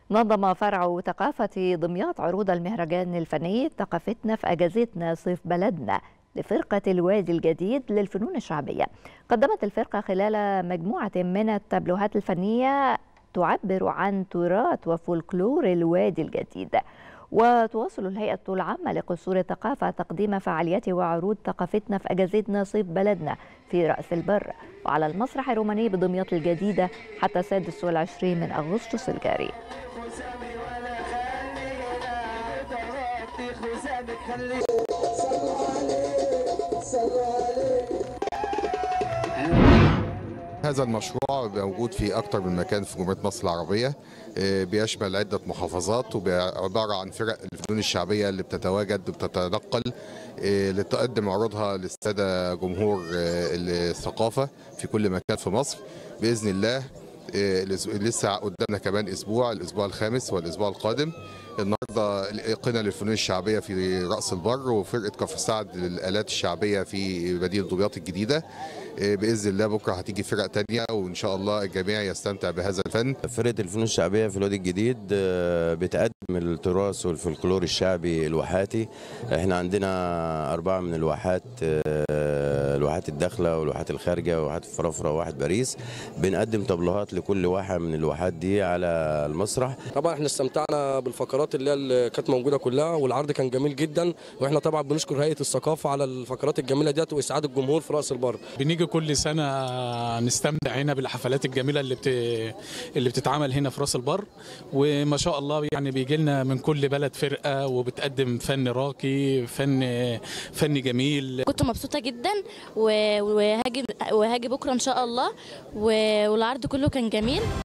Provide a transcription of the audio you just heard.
نظم فرع ثقافة دمياط عروض المهرجان الفني ثقافتنا في أجازتنا صيف بلدنا لفرقة الوادي الجديد للفنون الشعبية قدمت الفرقة خلال مجموعة من التابلوهات الفنية تعبر عن تراث وفولكلور الوادي الجديد وتواصل الهيئة العامة لقصور الثقافة تقديم فعاليات وعروض ثقافتنا في أجازتنا صيف بلدنا في رأس البر وعلى المسرح الروماني بدمياط الجديدة حتى السادس والعشرين من أغسطس الجاري هذا المشروع موجود في أكثر من مكان في جمهورية مصر العربية بيشمل عدة محافظات وعبارة عن فرق الفنون الشعبية اللي بتتواجد وبتتنقل لتقدم عروضها للسادة جمهور الثقافة في كل مكان في مصر بإذن الله لسه قدامنا كمان اسبوع الاسبوع الخامس والاسبوع القادم النهارده الايقونه للفنون الشعبيه في راس البر وفرقه كفر سعد للالات الشعبيه في مدينه دمياط الجديده باذن الله بكره هتيجي فرق تانية وان شاء الله الجميع يستمتع بهذا الفن فرقه الفنون الشعبيه في الوادي الجديد بتقدم التراث والفلكلور الشعبي الواحاتي احنا عندنا اربعه من الواحات الواحات الداخله والواحات الخارجه وواحات الفرافره وواحد باريس بنقدم طبلوهات لكل واحه من الواحات دي على المسرح طبعا احنا استمتعنا بالفقرات اللي, اللي كانت موجوده كلها والعرض كان جميل جدا واحنا طبعا بنشكر هيئه الثقافه على الفقرات الجميله ديت واسعاد الجمهور في راس البر بنيجي كل سنه نستمتع هنا بالحفلات الجميله اللي بت... اللي بتتعمل هنا في راس البر وما شاء الله يعني بيجي لنا من كل بلد فرقه وبتقدم فن راقي فن فن جميل كنت مبسوطه جدا وهاجي وهاجي بكره ان شاء الله والعرض كله كان جميل